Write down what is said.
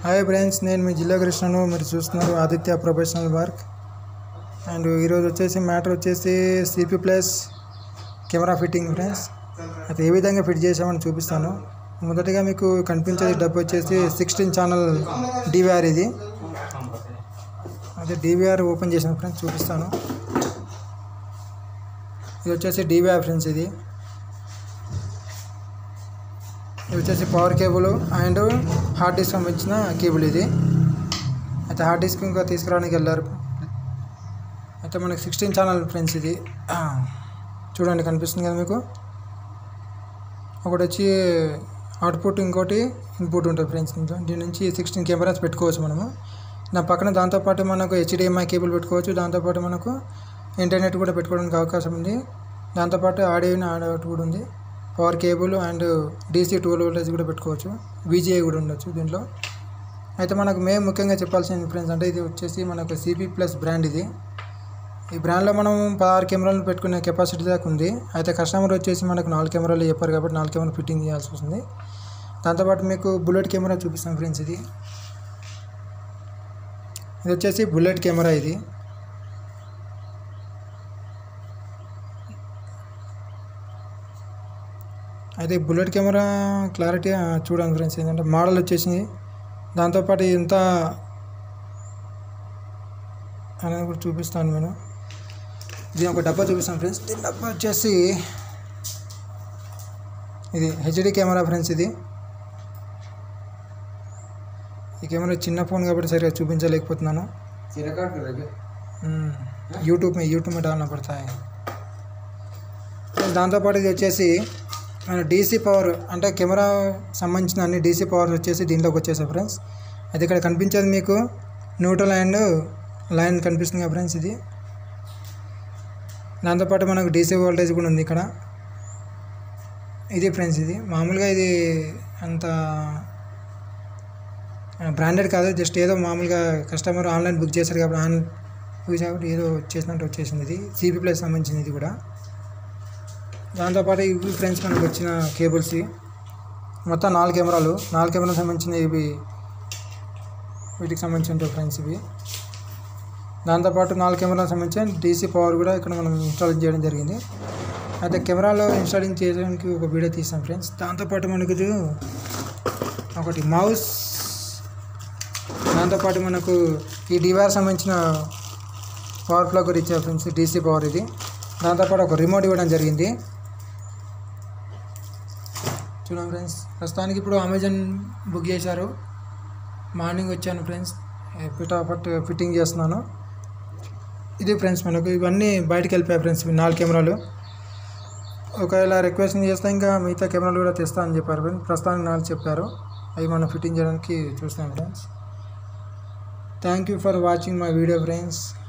hi friends నేను మీ జిల్లా కృష్ణను మీరు చూస్తున్నారు ఆదిత్య ప్రొఫెషనల్ వర్క్ అండ్ ఈరోజు వచ్చేసి మ్యాటర్ వచ్చేసి CP plus camera fitting friends అయితే ఏ విధంగా ఫిట్ చేసామని చూపిస్తాను మొదటిగా మీకు కనిపించేది డబ్బు వచ్చేసి సిక్స్టీన్ ఛానల్ డివిఆర్ ఇది అదే డివిఆర్ ఓపెన్ చేసిన ఫ్రెండ్స్ చూపిస్తాను ఇది వచ్చేసి డివిఆర్ ఫ్రెండ్స్ ఇది ఇది వచ్చేసి power cable and hard disk సంబంధించిన కేబుల్ ఇది అయితే హార్డ్ డిస్క్ ఇంకా తీసుకురావడానికి వెళ్ళారు అయితే మనకి సిక్స్టీన్ ఛానల్ ఫ్రెండ్స్ ఇది చూడండి కనిపిస్తుంది కదా మీకు ఒకటి వచ్చి అవుట్పుట్ ఇంకోటి ఇన్పుట్ ఉంటుంది ఫ్రెండ్స్ దీంట్లో దీని నుంచి సిక్స్టీన్ కెమెరాస్ పెట్టుకోవచ్చు మనము నా పక్కన దాంతోపాటు మనకు హెచ్డిఎంఐ కేబుల్ పెట్టుకోవచ్చు దాంతోపాటు మనకు ఇంటర్నెట్ కూడా పెట్టుకోవడానికి అవకాశం ఉంది దాంతోపాటు ఆడియో ఆడియో కూడా ఉంది power cable and DC twelve voltage కూడా పెట్టుకోవచ్చు విజిఐ కూడా ఉండొచ్చు దీంట్లో అయితే మనకు మేము ముఖ్యంగా చెప్పాల్సిన ఫ్రెండ్స్ అంటే ఇది వచ్చేసి మనకు సిపి ప్లస్ బ్రాండ్ ఇది ఈ బ్రాండ్లో మనం పదహారు కెమెరాలు పెట్టుకునే కెపాసిటీ దాకా ఉంది అయితే కస్టమర్ వచ్చేసి మనకు నాలుగు కెమెరాలు చెప్పారు కాబట్టి నాలుగు కెమెరా ఫిట్టింగ్ చేయాల్సి వస్తుంది దాంతోపాటు మీకు బుల్లెట్ కెమెరా చూపిస్తాం ఫ్రెండ్స్ ఇది ఇది వచ్చేసి బుల్లెట్ కెమెరా ఇది అయితే ఈ బుల్లెట్ కెమెరా క్లారిటీ ఆ, చూడండి ఫ్రెండ్స్ ఏంటంటే మోడల్ వచ్చేసింది దాంతోపాటు ఇంత అనేది కూడా చూపిస్తాను నేను దీని ఒక డబ్బా చూపిస్తాను ఫ్రెండ్స్ దీని డబ్బా వచ్చేసి ఇది హెచ్డి కెమెరా ఫ్రెండ్స్ ఇది ఈ కెమెరా చిన్న ఫోన్ కాబట్టి సరిగా చూపించలేకపోతున్నాను हम्म, यूट्यूब में यूट्यूब में डालना पड़ता है దాంతోపాటు ఇది వచ్చేసి మన డీసీ పవర్ అంటే కెమెరా సంబంధించిన అన్ని డీసీ పవర్స్ వచ్చేసి దీంట్లోకి వచ్చేసాయి ఫ్రెండ్స్ అది ఇక్కడ కనిపించేది మీకు న్యూట్రల్ అండ్ లైన్ కనిపిస్తుంది కదా ఫ్రెండ్స్ ఇది దాంతోపాటు మనకు డీసీ వోల్టేజ్ కూడా ఉంది ఇక్కడ ఇది ఫ్రెండ్స్ ఇది మామూలుగా ఇది అంత బ్రాండెడ్ కాదు జస్ట్ ఏదో మామూలుగా కస్టమర్ ఆన్లైన్ బుక్ చేశారు కాబట్టి ఆన్లైన్ బుక్ కాబట్టి ఏదో చేసినట్టు వచ్చేసింది ఇది సిపి ప్లస్ సంబంధించింది ఇది కూడా దాంతోపాటు ఇవి ఫ్రెండ్స్ మనకు వచ్చిన కేబుల్స్ మొత్తం నాలుగు కెమెరాలు నాలుగు కెమెరాలకు సంబంధించిన ఇవి వీటికి సంబంధించి ఉంటాయి ఫ్రెండ్స్ ఇవి దాంతోపాటు నాలుగు కెమెరాలకు సంబంధించిన డీసీ పవర్ కూడా ఇక్కడ మనం ఇన్స్టాల్ చేయడం జరిగింది అయితే కెమెరాలో ఇన్స్టాలింగ్ చేయడానికి ఒక వీడియో తీసాం ఫ్రెండ్స్ దాంతోపాటు మనకు ఇది ఒకటి మౌస్ దాంతోపాటు మనకు ఈ డివైర్ సంబంధించిన పవర్ ప్లగ్ కూడా ఇచ్చారు ఫ్రెండ్స్ డీసీ పవర్ ఇది దాంతోపాటు ఒక రిమోట్ ఇవ్వడం జరిగింది చూడండి ఫ్రెండ్స్ ప్రస్తుతానికి ఇప్పుడు అమెజాన్ బుక్ చేశారు మార్నింగ్ వచ్చాను ఫ్రెండ్స్ పిటాపట్ ఫిట్టింగ్ చేస్తున్నాను ఇది ఫ్రెండ్స్ మనకు ఇవన్నీ బయటకు వెళ్ళిపోయాయి ఫ్రెండ్స్ ఇవి నాలుగు కెమెరాలు ఒకవేళ రిక్వెస్ట్ చేస్తే ఇంకా మిగతా కెమెరాలు కూడా తెస్తా అని చెప్పారు ఫ్రెండ్స్ ప్రస్తుతానికి నాలుగు చెప్పారు అవి మనం ఫిట్టింగ్ చేయడానికి చూస్తాం friends thank you for watching my video friends